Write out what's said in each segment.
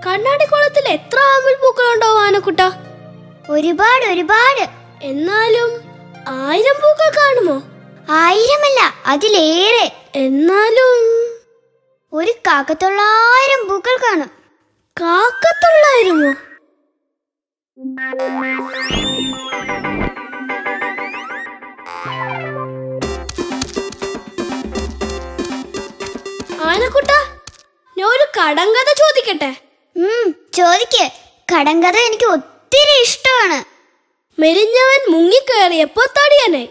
കണ്ണാടിക്കുളത്തിൽ എത്ര ആമ്പൽ പൂക്കളുണ്ടാവും ആനക്കുട്ട ഒരുപാട് ഒരുപാട് എന്നാലും ആയിരം പൂക്കൾ കാണുമോ ആയിരമല്ല അതിലേറെ എന്നാലും ഒരു കാക്കത്തൊള്ളായിരം പൂക്കൾ കാണും കാക്കത്തുള്ളായിരുമോ ആനക്കുട്ട ഞാൻ ഒരു കടങ്കഥ ചോദിക്കട്ടെ ഉം, ചോദിക്ക് കടങ്കഥ എനിക്ക് ഒത്തിരി ഇഷ്ടമാണ് മെലിഞ്ഞവൻ മുങ്ങിക്കയറിയപ്പോ തടിയനായി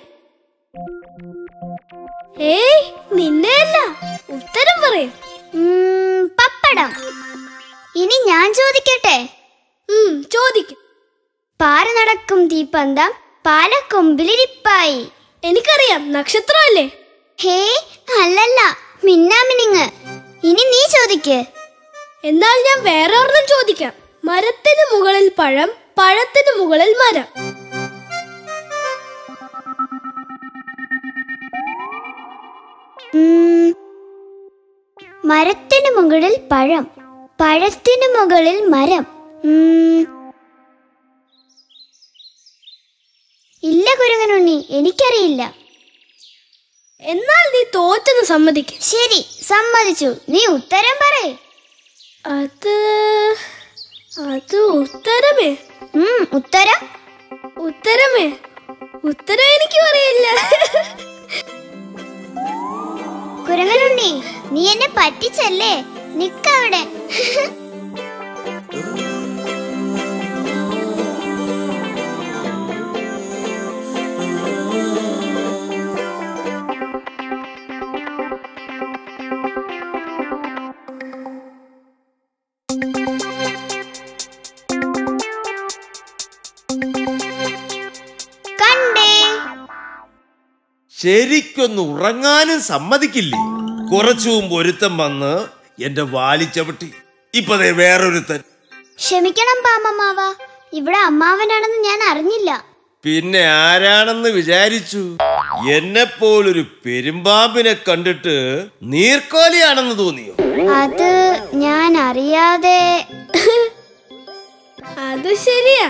ഏയ് നിന്നെയല്ല ഉത്തരം പറയും ഉം, പപ്പടം ഇനി ഞാൻ ചോദിക്കട്ടെ ഉം ചോദിക്കും പാറ നടക്കും തീപ്പന്തം പാലക്കൊമ്പിലിരിപ്പായി എനിക്കറിയാം നക്ഷത്രമല്ലേ ഹേ അല്ലല്ല മിന്നാമിനിങ് ഇനി നീ ചോദിക്ക് എന്നാൽ ഞാൻ വേറെ ഒരെണ്ണം ചോദിക്കാം മരത്തിന് മുകളിൽ പഴം പഴത്തിന് മുകളിൽ മരം ഉം, മരത്തിന് മുകളിൽ പഴം പഴത്തിന് മുകളിൽ മരം ഉം, ഇല്ല കുരങ്ങനുണ്ണി എനിക്കറിയില്ല എന്നാൽ നീ തോറ്റെന്ന് സമ്മതിക്കും ശരി സമ്മതിച്ചു നീ ഉത്തരം പറയേ അത് അത് ഉത്തരമേ ഉം, ഉത്തരം ഉത്തരമേ ഉത്തരം എനിക്കും അറിയില്ല കുരങ്ങനുണ്ണി നീ എന്നെ പറ്റിച്ചല്ലേ നിക്കവിടെ കണ്ടേ ശരിക്കൊന്ന് ഉറങ്ങാനും സമ്മതിക്കില്ലേ കുറച്ചു മുമ്പ് ഒരുത്തൻ വന്ന് എന്റെ വാലി ചവിട്ടി ഇപ്പൊ ദേ വേറൊരുത്തൻ ക്ഷമിക്കണം പാമമാവ ഇവിടെ അമ്മാവനാണെന്ന് ഞാൻ അറിഞ്ഞില്ല പിന്നെ ആരാണെന്ന് വിചാരിച്ചു എന്നെ പോലൊരു പെരുമ്പാമ്പിനെ കണ്ടിട്ട് നീർക്കോലിയാണെന്ന് തോന്നിയോ അത് ഞാൻ അറിയാതെ അത് ശരിയാ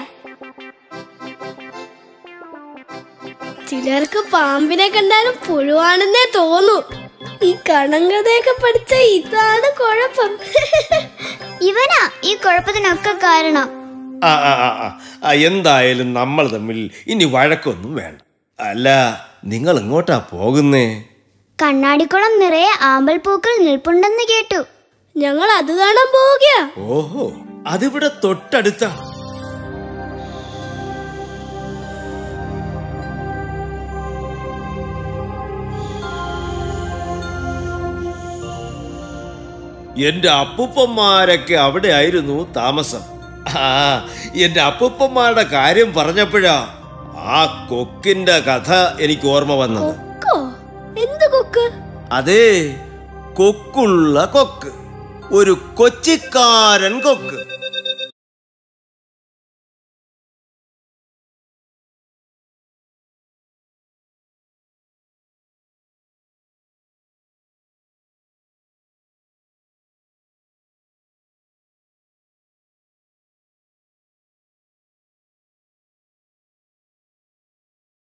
ചിലർക്ക് പാമ്പിനെ കണ്ടാലും പുഴുവാണെന്നേ തോന്നൂ ഈ കണങ്കഥയൊക്കെ പഠിച്ച ഇതാണ് കുഴപ്പം ഇവനാ ഈ കുഴപ്പത്തിനൊക്കെ കാരണം ആ ആ ആ, ആ ആ, എന്തായാലും നമ്മൾ തമ്മിൽ ഇനി വഴക്കൊന്നും വേണ്ട അല്ല നിങ്ങൾ എങ്ങോട്ടാ പോകുന്നേ കണ്ണാടിക്കുളം നിറയെ ആമ്പൽ പൂക്കൾ നിൽപ്പുണ്ടെന്ന് കേട്ടു ഞങ്ങൾ അത് കാണാൻ പോവുകയാ ഓഹോ അതിവിടെ തൊട്ടടുത്താ എന്റെ അപ്പൂപ്പന്മാരൊക്കെ അവിടെ ആയിരുന്നു താമസം ആ എന്റെ അപ്പൂപ്പന്മാരുടെ കാര്യം പറഞ്ഞപ്പോഴാ ആ കൊക്കിന്റെ കഥ എനിക്ക് ഓർമ്മ വന്നത് കൊക്കോ എന്ത് കൊക്ക് അതേ കൊക്കുള്ള കൊക്ക് ഒരു കൊച്ചിക്കാരൻ കൊക്ക്